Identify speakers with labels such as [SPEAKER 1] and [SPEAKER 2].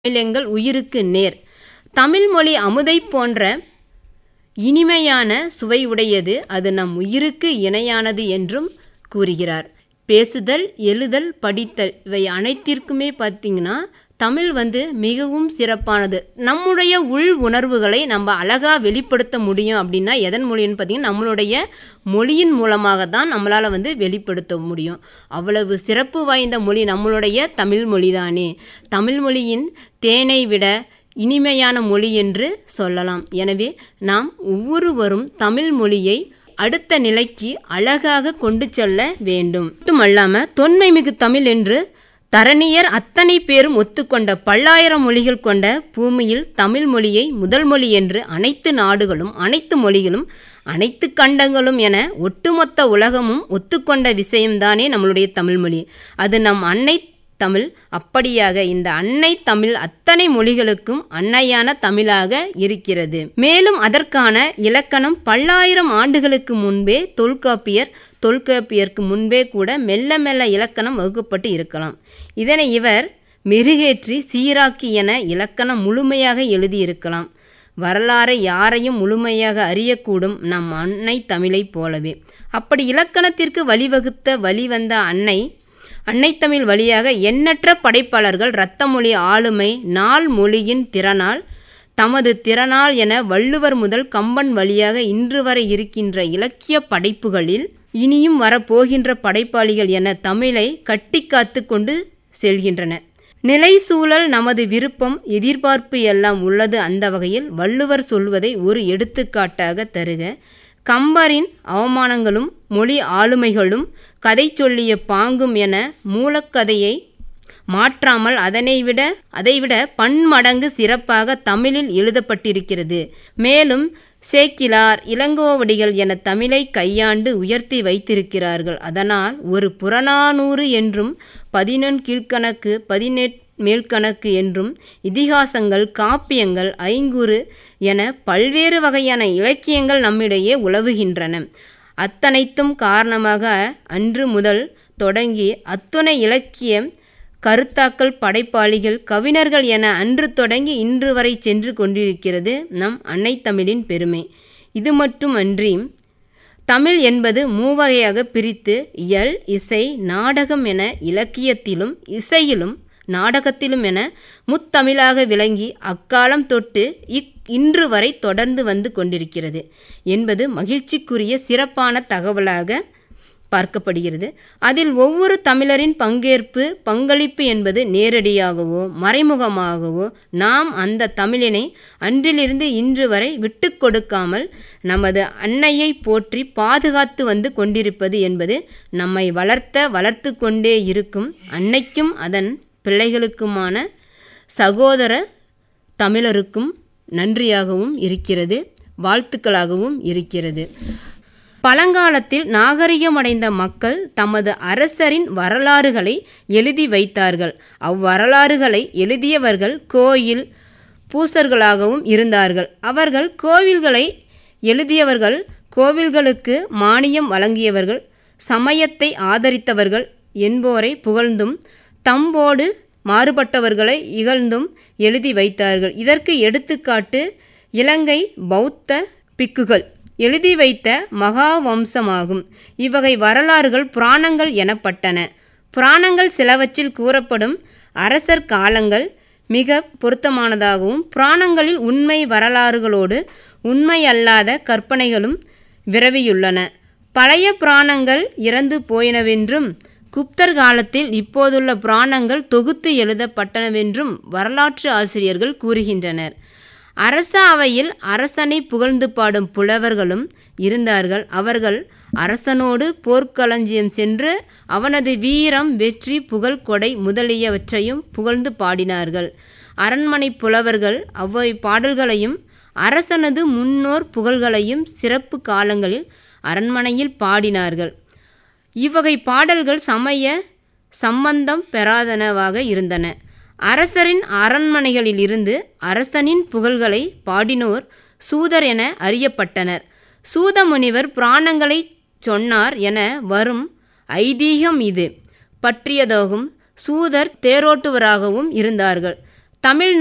[SPEAKER 1] தமிழெங்கள் உயிருக்கு நேர் தமிழ் மொழி அமுதைப் போன்ற இனிமையான சுவையுடையது அது நம் உயிருக்கு இணையானது என்றும் கூறுகிறார் பேசுதல் எழுதல் படித்தல் இவை அனைத்திற்குமே பார்த்திங்கன்னா தமிழ் வந்து மிகவும் சிறப்பானது நம்முடைய உள் உணர்வுகளை நம்ம அழகாக வெளிப்படுத்த முடியும் அப்படின்னா எதன் மொழின்னு பார்த்திங்கன்னா நம்மளுடைய மொழியின் மூலமாக தான் நம்மளால் வந்து வெளிப்படுத்த முடியும் அவ்வளவு சிறப்பு வாய்ந்த மொழி நம்மளுடைய தமிழ் மொழிதானே தமிழ் மொழியின் தேனை விட இனிமையான மொழி என்று சொல்லலாம் எனவே நாம் ஒவ்வொருவரும் தமிழ் மொழியை அடுத்த நிலைக்கு அழகாக கொண்டு செல்ல வேண்டும் மட்டுமல்லாமல் தொன்மைமிகு தமிழ் என்று தரணியர் அத்தனை பேரும் ஒத்துக்கொண்ட பல்லாயிரம் மொழிகள் கொண்ட பூமியில் தமிழ் மொழியை முதல் மொழி என்று அனைத்து நாடுகளும் அனைத்து மொழிகளும் அனைத்து கண்டங்களும் என ஒட்டுமொத்த உலகமும் ஒத்துக்கொண்ட விஷயம்தானே நம்மளுடைய தமிழ்மொழி அது நம் அன்னை தமிழ் அப்படியாக இந்த அன்னை தமிழ் அத்தனை மொழிகளுக்கும் அன்னையான தமிழாக இருக்கிறது மேலும் அதற்கான இலக்கணம் பல்லாயிரம் ஆண்டுகளுக்கு முன்பே தொல்காப்பியர் தொல்காப்பியருக்கு முன்பே கூட மெல்ல மெல்ல இலக்கணம் வகுக்கப்பட்டு இருக்கலாம் இதனை இவர் மெருகேற்றி சீராக்கி என இலக்கணம் முழுமையாக எழுதியிருக்கலாம் வரலாறை யாரையும் முழுமையாக அறியக்கூடும் நம் அன்னை தமிழைப் போலவே அப்படி இலக்கணத்திற்கு வழிவகுத்த வழிவந்த அன்னை அன்னைத்தமிழ் வழியாக எண்ணற்ற படைப்பாளர்கள் இரத்தமொழி ஆளுமை நாள் மொழியின் திறனால் தமது திறனால் என வள்ளுவர் முதல் கம்பன் வழியாக இன்று வரை இருக்கின்ற இலக்கிய படைப்புகளில் இனியும் வரப்போகின்ற படைப்பாளிகள் என தமிழை கட்டி காத்து கொண்டு செல்கின்றன நிலை சூழல் நமது விருப்பம் எதிர்பார்ப்பு எல்லாம் உள்ளது அந்த வகையில் வள்ளுவர் சொல்வதை ஒரு எடுத்துக்காட்டாக தருக கம்பரின் அவமானங்களும் மொழி ஆளுமைகளும் கதை சொல்லிய பாங்கும் என மூலக்கதையை மாற்றாமல் அதனை விட அதைவிட பன்மடங்கு சிறப்பாக தமிழில் எழுதப்பட்டிருக்கிறது மேலும் சேக்கிலார் இளங்கோவடிகள் என தமிழை கையாண்டு உயர்த்தி வைத்திருக்கிறார்கள் அதனால் ஒரு புறநானூறு என்றும் பதினொன் கீழ்கணக்கு பதினெட் மேல்கணக்கு என்றும் இதிகாசங்கள் காப்பியங்கள் ஐங்குறு என பல்வேறு வகையான இலக்கியங்கள் நம்மிடையே உலவுகின்றன அத்தனைத்தும் காரணமாக அன்று முதல் தொடங்கி அத்துணை இலக்கிய கருத்தாக்கள் படைப்பாளிகள் கவிஞர்கள் என அன்று தொடங்கி இன்று வரை சென்று கொண்டிருக்கிறது நம் அன்னை தமிழின் பெருமை இது மட்டுமன்றி தமிழ் என்பது மூவகையாக பிரித்து இயல் இசை நாடகம் என இலக்கியத்திலும் இசையிலும் நாடகத்திலும் என முத்தமிழாக விளங்கி அக்காலம் தொட்டு இக் இன்று வரை தொடர்ந்து வந்து கொண்டிருக்கிறது என்பது மகிழ்ச்சிக்குரிய சிறப்பான தகவலாக பார்க்கப்படுகிறது அதில் ஒவ்வொரு தமிழரின் பங்கேற்பு பங்களிப்பு என்பது நேரடியாகவோ மறைமுகமாகவோ நாம் அந்த தமிழினை அன்றிலிருந்து இன்று வரை விட்டு கொடுக்காமல் நமது அன்னையை போற்றி பாதுகாத்து வந்து கொண்டிருப்பது என்பது நம்மை வளர்த்த வளர்த்து கொண்டே இருக்கும் அன்னைக்கும் அதன் பிள்ளைகளுக்குமான சகோதர தமிழருக்கும் நன்றியாகவும் இருக்கிறது வாழ்த்துக்களாகவும் இருக்கிறது பழங்காலத்தில் நாகரிகமடைந்த மக்கள் தமது அரசரின் வரலாறுகளை எழுதி வைத்தார்கள் அவ்வரலாறுகளை எழுதியவர்கள் கோயில் பூசர்களாகவும் இருந்தார்கள் அவர்கள் கோவில்களை எழுதியவர்கள் கோவில்களுக்கு மானியம் வழங்கியவர்கள் சமயத்தை ஆதரித்தவர்கள் என்போரை புகழ்ந்தும் தம்போடு மாறுபட்டவர்களை இகழ்ந்தும் எழுதி வைத்தார்கள் இதற்கு எடுத்துக்காட்டு இலங்கை பௌத்த பிக்குகள் எழுதி வைத்த மகாவம்சமாகும் இவ்வகை வரலாறுகள் புராணங்கள் எனப்பட்டன புராணங்கள் சிலவற்றில் கூறப்படும் அரசர் காலங்கள் மிக பொருத்தமானதாகவும் புராணங்களில் உண்மை வரலாறுகளோடு உண்மையல்லாத கற்பனைகளும் விரவியுள்ளன பழைய புராணங்கள் இறந்து போயினவென்றும் குப்தர் காலத்தில் இப்போதுள்ள புராணங்கள் தொகுத்து எழுதப்பட்டனவென்றும் வரலாற்று ஆசிரியர்கள் கூறுகின்றனர் அரச அவையில் அரசனை புகழ்ந்து பாடும் புலவர்களும் இருந்தார்கள் அவர்கள் அரசனோடு போர்க்களஞ்சியம் சென்று அவனது வீரம் வெற்றி புகழ் கொடை முதலியவற்றையும் புகழ்ந்து பாடினார்கள் அரண்மனை புலவர்கள் அவ்வை பாடல்களையும் அரசனது முன்னோர் புகழ்களையும் சிறப்பு காலங்களில் அரண்மனையில் பாடினார்கள் இவ்வகை பாடல்கள் சமய சம்பந்தம் பெறாதனவாக இருந்தன அரசரின் அரண்மனைகளில் இருந்து அரசனின் புகழ்களை பாடினோர் சூதர் என அறியப்பட்டனர் சூத முனிவர் புராணங்களை சொன்னார் என வரும் ஐதீகம் இது பற்றியதாகும் சூதர் தேரோட்டுவராகவும் இருந்தார்கள் தமிழ்